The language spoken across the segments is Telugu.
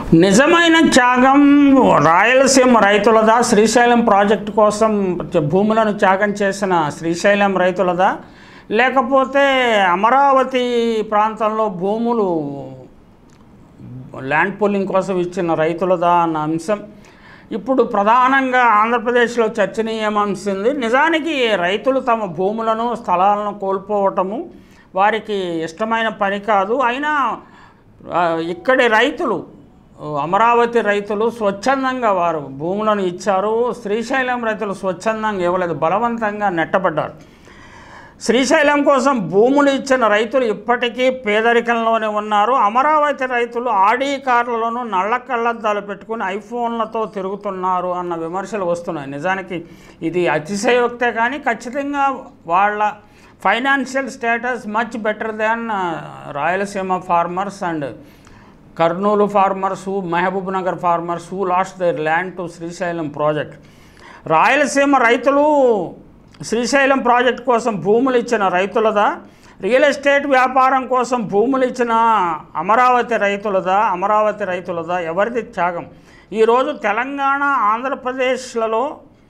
నిజమైన త్యాగం రాయలసీమ రైతులదా శ్రీశైలం ప్రాజెక్టు కోసం భూములను త్యాగం చేసిన శ్రీశైలం రైతులదా లేకపోతే అమరావతి ప్రాంతంలో భూములు ల్యాండ్ పూలింగ్ కోసం ఇచ్చిన రైతులదా అన్న అంశం ఇప్పుడు ప్రధానంగా ఆంధ్రప్రదేశ్లో చర్చనీయమంశింది నిజానికి రైతులు తమ భూములను స్థలాలను కోల్పోవటము వారికి ఇష్టమైన పని కాదు అయినా ఆ, ఇక్కడి రైతులు అమరావతి రైతులు స్వచ్ఛందంగా వారు భూములను ఇచ్చారు శ్రీశైలం రైతులు స్వచ్ఛందంగా ఇవ్వలేదు బలవంతంగా నెట్టబడ్డారు శ్రీశైలం కోసం భూములు ఇచ్చిన రైతులు ఇప్పటికీ పేదరికంలోనే ఉన్నారు అమరావతి రైతులు ఆడీ కార్లలోనూ నల్ల కళ్ళద్దాలు పెట్టుకుని ఐఫోన్లతో తిరుగుతున్నారు అన్న విమర్శలు వస్తున్నాయి నిజానికి ఇది అతిశయోక్తే కానీ ఖచ్చితంగా వాళ్ళ financial status much better than Rayalaseema farmers and Kurnool farmers Mahabubnagar farmers who lost their land to Srisailam project Rayalaseema రైతులు శ్రీశైలం ప్రాజెక్ట్ కోసం భూములు ఇచ్చిన రైతులదా రియల్ ఎస్టేట్ వ్యాపారం కోసం భూములు ఇచ్చిన అమరావతి రైతులదా అమరావతి రైతులదా ఎవరిది త్యాగం ఈరోజు తెలంగాణ ఆంధ్రప్రదేశ్లలో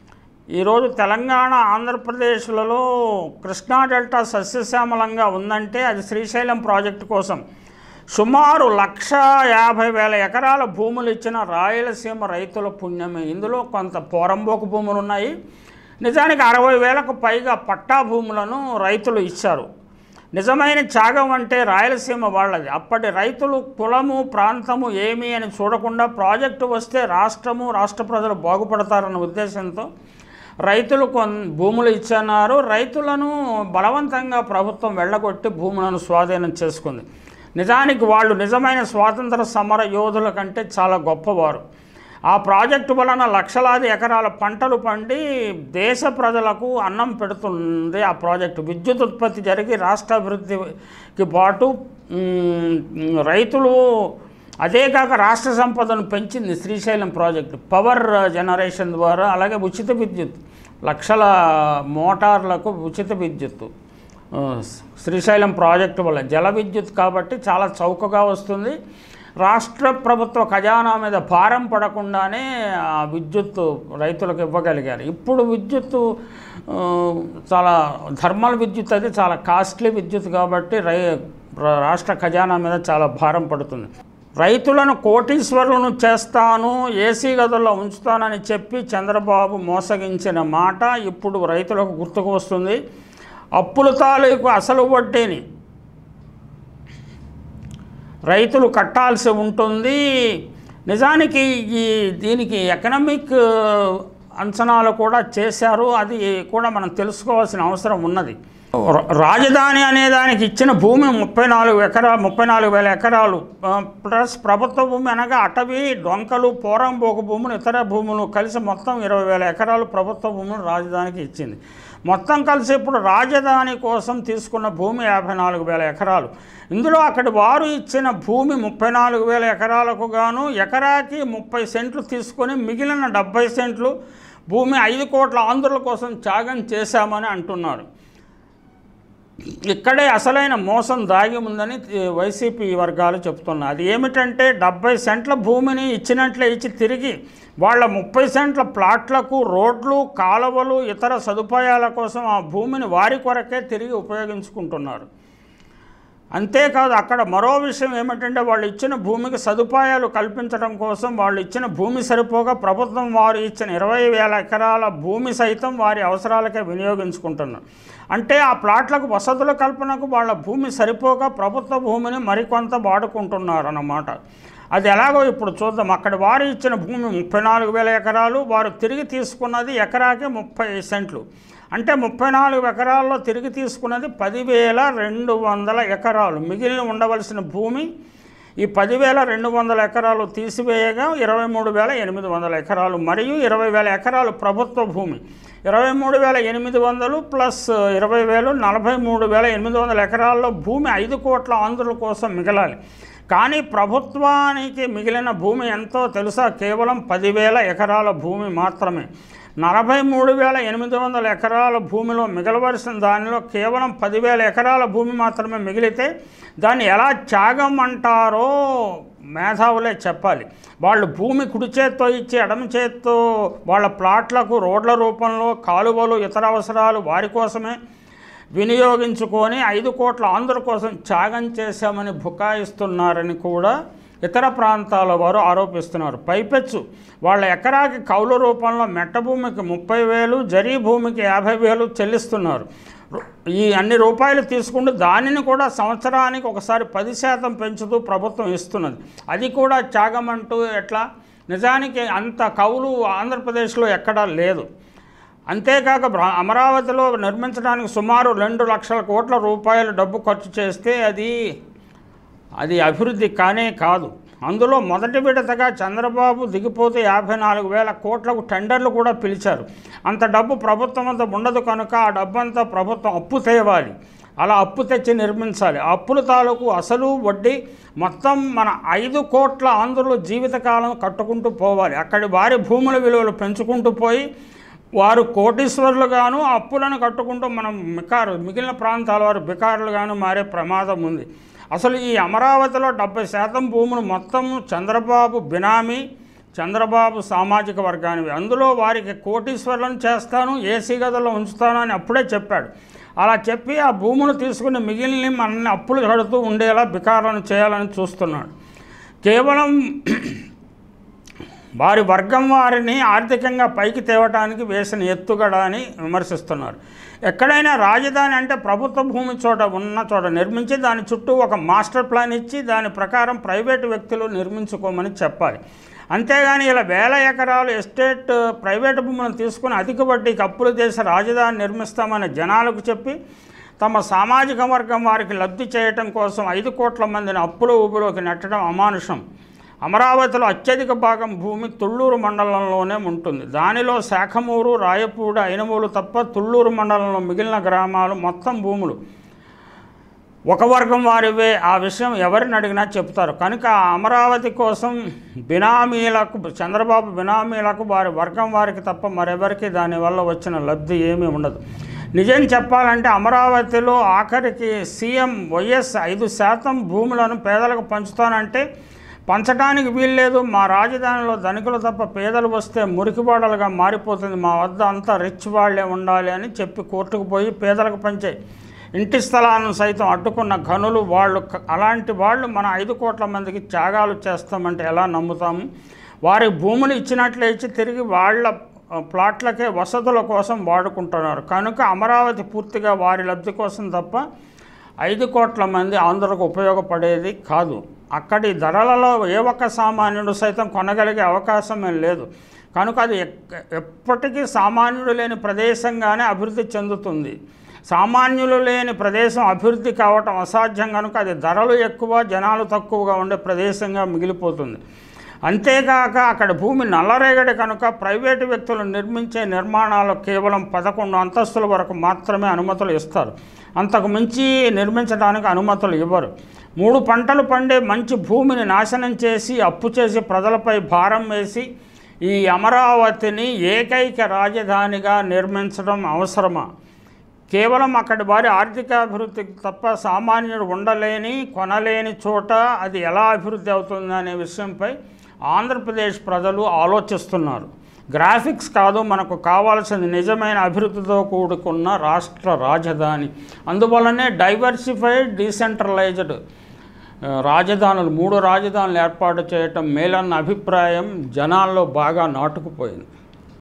ఈరోజు తెలంగాణ ఆంధ్రప్రదేశ్లలో కృష్ణా డెల్టా సస్యశ్యామలంగా ఉందంటే అది శ్రీశైలం ప్రాజెక్టు కోసం సుమారు లక్ష యాభై వేల ఎకరాల భూములు ఇచ్చిన రాయలసీమ రైతుల పుణ్యమే ఇందులో కొంత పోరంబోకు భూములు ఉన్నాయి నిజానికి అరవై వేలకు పైగా పట్టా భూములను రైతులు ఇచ్చారు నిజమైన త్యాగం అంటే రాయలసీమ వాళ్ళది అప్పటి రైతులు కులము ప్రాంతము ఏమి అని చూడకుండా ప్రాజెక్టు వస్తే రాష్ట్రము రాష్ట్ర ప్రజలు బాగుపడతారన్న ఉద్దేశంతో రైతులు కొన్ భూములు ఇచ్చన్నారు రైతులను బలవంతంగా ప్రభుత్వం వెళ్ళగొట్టి భూములను స్వాధీనం చేసుకుంది నిజానికి వాళ్ళు నిజమైన స్వాతంత్ర సమర యోధుల కంటే చాలా గొప్పవారు ఆ ప్రాజెక్టు వలన లక్షలాది ఎకరాల పంటలు పండి దేశ ప్రజలకు అన్నం పెడుతుంది ఆ ప్రాజెక్టు విద్యుత్ ఉత్పత్తి జరిగి రాష్ట్ర అభివృద్ధికి పాటు మ్, రైతులు అదే కాక రాష్ట్ర సంపదను పెంచింది శ్రీశైలం ప్రాజెక్టు పవర్ జనరేషన్ ద్వారా అలాగే ఉచిత విద్యుత్ లక్షల మోటార్లకు ఉచిత విద్యుత్తు ఆ, శ్రీశైలం ప్రాజెక్టు వల్ల జల విద్యుత్ కాబట్టి చాలా చౌకగా వస్తుంది రాష్ట్ర ప్రభుత్వ ఖజానా మీద భారం పడకుండానే ఆ విద్యుత్తు రైతులకు ఇవ్వగలిగారు ఇప్పుడు విద్యుత్తు ఆ, చాలా థర్మల్ విద్యుత్ అది చాలా కాస్ట్లీ విద్యుత్ కాబట్టి రై ర- రాష్ట్ర ఖజానా మీద చాలా భారం పడుతుంది రైతులను కోటీశ్వరులను చేస్తాను ఏసీ గదుల్లో ఉంచుతానని చెప్పి చంద్రబాబు మోసగించిన మాట ఇప్పుడు రైతులకు గుర్తుకు వస్తుంది అప్పుల తాలూకు అసలు వడ్డీని రైతులు కట్టాల్సి ఉంటుంది నిజానికి ఈ దీనికి ఎకనామిక్ అంచనాలు కూడా చేశారు అది కూడా మనం తెలుసుకోవాల్సిన అవసరం ఉన్నది ర- రాజధాని అనే దానికి ఇచ్చిన భూమి ముప్పై నాలుగు ఎకరా ముప్పై నాలుగు వేల ఎకరాలు ఆ, ప్లస్ ప్రభుత్వ భూమి అనగా అటవీ డొంకలు పోరంబోకు భూములు ఇతర భూములు కలిసి మొత్తం ఇరవై వేల ఎకరాలు ప్రభుత్వ భూములు రాజధానికి ఇచ్చింది మొత్తం కలిసి ఇప్పుడు రాజధాని కోసం తీసుకున్న భూమి యాభై నాలుగు వేల ఎకరాలు ఇందులో అక్కడి వారు ఇచ్చిన భూమి ముప్పై నాలుగు వేల ఎకరాలకు గాను ఎకరాకి ముప్పై సెంట్లు తీసుకొని మిగిలిన డెబ్బై సెంట్లు భూమి ఐదు కోట్ల ఆంధ్రుల కోసం త్యాగం చేశామని అంటున్నారు ఇక్కడే అసలైన మోసం దాగి ఉందని తి- వైసీపీ వర్గాలు చెప్తున్నాయి అది ఏమిటంటే డెబ్బై సెంట్ల భూమిని ఇచ్చినట్లే ఇచ్చి తిరిగి వాళ్ళ ముప్పై సెంట్ల ప్లాట్లకు రోడ్లు కాలువలు ఇతర సదుపాయాల కోసం ఆ భూమిని వారి కొరకే తిరిగి ఉపయోగించుకుంటున్నారు అంతేకాదు అక్కడ మరో విషయం ఏమిటంటే వాళ్ళు ఇచ్చిన భూమికి సదుపాయాలు కల్పించడం కోసం వాళ్ళు ఇచ్చిన భూమి సరిపోగా ప్రభుత్వం వారు ఇచ్చిన ఇరవై వేల ఎకరాల భూమి సైతం వారి అవసరాలకే వినియోగించుకుంటున్నారు అంటే ఆ ప్లాట్లకు వసతుల కల్పనకు వాళ్ళ భూమి సరిపోగా ప్రభుత్వ భూమిని మరికొంత వాడుకుంటున్నారు అన్నమాట అది ఎలాగో ఇప్పుడు చూద్దాం అక్కడ వారు ఇచ్చిన భూమి ముప్పై నాలుగు వేల ఎకరాలు వారు తిరిగి తీసుకున్నది ఎకరాకి ముప్పై సెంట్లు అంటే ముప్పై నాలుగు ఎకరాల్లో తిరిగి తీసుకున్నది పదివేల రెండు వందల ఎకరాలు మిగిలిన ఉండవలసిన భూమి ఈ పదివేల రెండు వందల ఎకరాలు తీసివేయగా ఇరవై మూడు వేల ఎనిమిది వందల ఎకరాలు మరియు ఇరవై వేల ఎకరాలు ప్రభుత్వ భూమి ఇరవై మూడు వేల ఎనిమిది వందలు ప్లస్ ఇరవై వేలు నలభై మూడు వేల ఎనిమిది వందల ఎకరాల్లో భూమి ఐదు కోట్ల ఆంధ్రుల కోసం మిగలాలి కానీ ప్రభుత్వానికి మిగిలిన భూమి ఎంతో తెలుసా కేవలం పదివేల ఎకరాల భూమి మాత్రమే నలభై మూడు వేల ఎనిమిది వందల ఎకరాల భూమిలో మిగలవలసిన దానిలో కేవలం పదివేల ఎకరాల భూమి మాత్రమే మిగిలితే దాన్ని ఎలా త్యాగం అంటారో మేధావులే చెప్పాలి వాళ్ళు భూమి కుడి చేత్తో ఇచ్చి ఎడమ చేత్తో వాళ్ళ ప్లాట్లకు రోడ్ల రూపంలో కాలువలు ఇతర అవసరాలు వారి కోసమే వినియోగించుకొని ఐదు కోట్ల ఆంధ్ర కోసం త్యాగం చేశామని బుకాయిస్తున్నారని కూడా ఇతర ప్రాంతాల వారు ఆరోపిస్తున్నారు పైపెచ్చు వాళ్ళ ఎకరాకి కౌలు రూపంలో మెట్ట భూమికి ముప్పై వేలు జరీ భూమికి యాభై వేలు చెల్లిస్తున్నారు రు- ఈ అన్ని రూపాయలు తీసుకుంటూ దానిని కూడా సంవత్సరానికి ఒకసారి పది శాతం పెంచుతూ ప్రభుత్వం ఇస్తున్నది అది కూడా త్యాగం అంటూ ఎట్లా నిజానికి అంత కౌలు ఆంధ్రప్రదేశ్లో ఎక్కడా లేదు అంతేకాక బ్ర- అమరావతిలో నిర్మించడానికి సుమారు రెండు లక్షల కోట్ల రూపాయల డబ్బు ఖర్చు చేస్తే అది అది అభివృద్ధి కానే కాదు అందులో మొదటి విడతగా చంద్రబాబు దిగిపోతే యాభై నాలుగు వేల కోట్లకు టెండర్లు కూడా పిలిచారు అంత డబ్బు ప్రభుత్వం అంతా ఉండదు కనుక ఆ డబ్బంతా ప్రభుత్వం అప్పు తేవాలి అలా అప్పు తెచ్చి నిర్మించాలి ఆ అప్పుల తాలూకు అసలు వడ్డీ మొత్తం మన ఐదు కోట్ల ఆంధ్రులు జీవితకాలం కట్టుకుంటూ పోవాలి అక్కడి వారి భూముల విలువలు పెంచుకుంటూ పోయి వారు కోటీశ్వరులుగాను ఆ అప్పులను కట్టుకుంటూ మనం మికారు మిగిలిన ప్రాంతాల వారు బికారులుగాను మారే ప్రమాదం ఉంది అసలు ఈ అమరావతిలో డెబ్బై శాతం భూములు మొత్తం చంద్రబాబు బినామీ చంద్రబాబు సామాజిక వర్గానివి అందులో వారికి కోటీశ్వరులను చేస్తాను ఏసీ గదిలో ఉంచుతాను అని అప్పుడే చెప్పాడు అలా చెప్పి ఆ భూములు తీసుకుని మిగిలిన మన అప్పులు కడుతూ ఉండేలా బికారులను చేయాలని చూస్తున్నాడు కేవలం వారి వర్గం వారిని ఆర్థికంగా పైకి తేవటానికి వేసిన ఎత్తుగడ అని విమర్శిస్తున్నారు ఎక్కడైనా రాజధాని అంటే ప్రభుత్వ భూమి చోట ఉన్న చోట నిర్మించి దాని చుట్టూ ఒక మాస్టర్ ప్లాన్ ఇచ్చి దాని ప్రకారం ప్రైవేటు వ్యక్తులు నిర్మించుకోమని చెప్పాలి అంతేగాని ఇలా వేల ఎకరాలు ఎస్టేట్ ప్రైవేటు భూములను తీసుకుని అధిక వడ్డీకి అప్పులు చేసి రాజధాని నిర్మిస్తామని జనాలకు చెప్పి తమ సామాజిక వర్గం వారికి లబ్ధి చేయటం కోసం ఐదు కోట్ల మందిని అప్పుల ఊబిలోకి నెట్టడం అమానుషం అమరావతిలో అత్యధిక భాగం భూమి తుళ్ళూరు మండలంలోనే ఉంటుంది దానిలో శాఖమూరు రాయపూడి అయినమూరు తప్ప తుళ్ళూరు మండలంలో మిగిలిన గ్రామాలు మొత్తం భూములు ఒక వర్గం వారివే ఆ విషయం ఎవరిని అడిగినా చెప్తారు కనుక ఆ అమరావతి కోసం బినామీలకు చంద్రబాబు బినామీలకు వారి వర్గం వారికి తప్ప మరెవరికి దానివల్ల వచ్చిన లబ్ధి ఏమీ ఉండదు నిజం చెప్పాలంటే అమరావతిలో ఆఖరికి సీఎం వైఎస్ ఐదు శాతం భూములను పేదలకు పంచుతానంటే పంచడానికి వీల్లేదు మా రాజధానిలో ధనికులు తప్ప పేదలు వస్తే మురికివాడలుగా మారిపోతుంది మా వద్ద అంతా రిచ్ వాళ్ళే ఉండాలి అని చెప్పి కోర్టుకు పోయి పేదలకు పంచే ఇంటి స్థలాలను సైతం అడ్డుకున్న ఘనులు వాళ్ళు క- అలాంటి వాళ్ళు మన ఐదు కోట్ల మందికి త్యాగాలు చేస్తామంటే ఎలా నమ్ముతాము వారి భూములు ఇచ్చినట్లే ఇచ్చి తిరిగి వాళ్ళ ఆ, ప్లాట్లకే వసతుల కోసం వాడుకుంటున్నారు కనుక అమరావతి పూర్తిగా వారి లబ్ధి కోసం తప్ప ఐదు కోట్ల మంది ఆంధ్రకు ఉపయోగపడేది కాదు అక్కడి ధరలలో ఏ ఒక్క సామాన్యుడు సైతం కొనగలిగే అవకాశమే లేదు కనుక అది ఎక్- ఎప్పటికీ సామాన్యుడు లేని ప్రదేశంగానే అభివృద్ధి చెందుతుంది సామాన్యులు లేని ప్రదేశం అభివృద్ధి కావటం అసాధ్యం కనుక అది ధరలు ఎక్కువ జనాలు తక్కువగా ఉండే ప్రదేశంగా మిగిలిపోతుంది అంతేకాక అక్కడ భూమి నల్లరేగడి కనుక ప్రైవేటు వ్యక్తులు నిర్మించే నిర్మాణాలు కేవలం పదకొండు అంతస్తుల వరకు మాత్రమే అనుమతులు ఇస్తారు అంతకు మించి నిర్మించడానికి అనుమతులు ఇవ్వరు మూడు పంటలు పండే మంచి భూమిని నాశనం చేసి అప్పు చేసి ప్రజలపై భారం వేసి ఈ అమరావతిని ఏకైక రాజధానిగా నిర్మించడం అవసరమా కేవలం అక్కడి వారి ఆర్థిక అభివృద్ధికి తప్ప సామాన్యుడు ఉండలేని కొనలేని చోట అది ఎలా అభివృద్ధి అవుతుంది అనే విషయంపై ఆంధ్రప్రదేశ్ ప్రజలు ఆలోచిస్తున్నారు గ్రాఫిక్స్ కాదు మనకు కావాల్సింది నిజమైన అభివృద్ధితో కూడుకున్న రాష్ట్ర రాజధాని అందువల్లనే డైవర్సిఫైడ్ డీసెంట్రలైజ్డ్ ఆ, రాజధానులు మూడు రాజధానులు ఏర్పాటు చేయటం మేలన్న అభిప్రాయం జనాల్లో బాగా నాటుకుపోయింది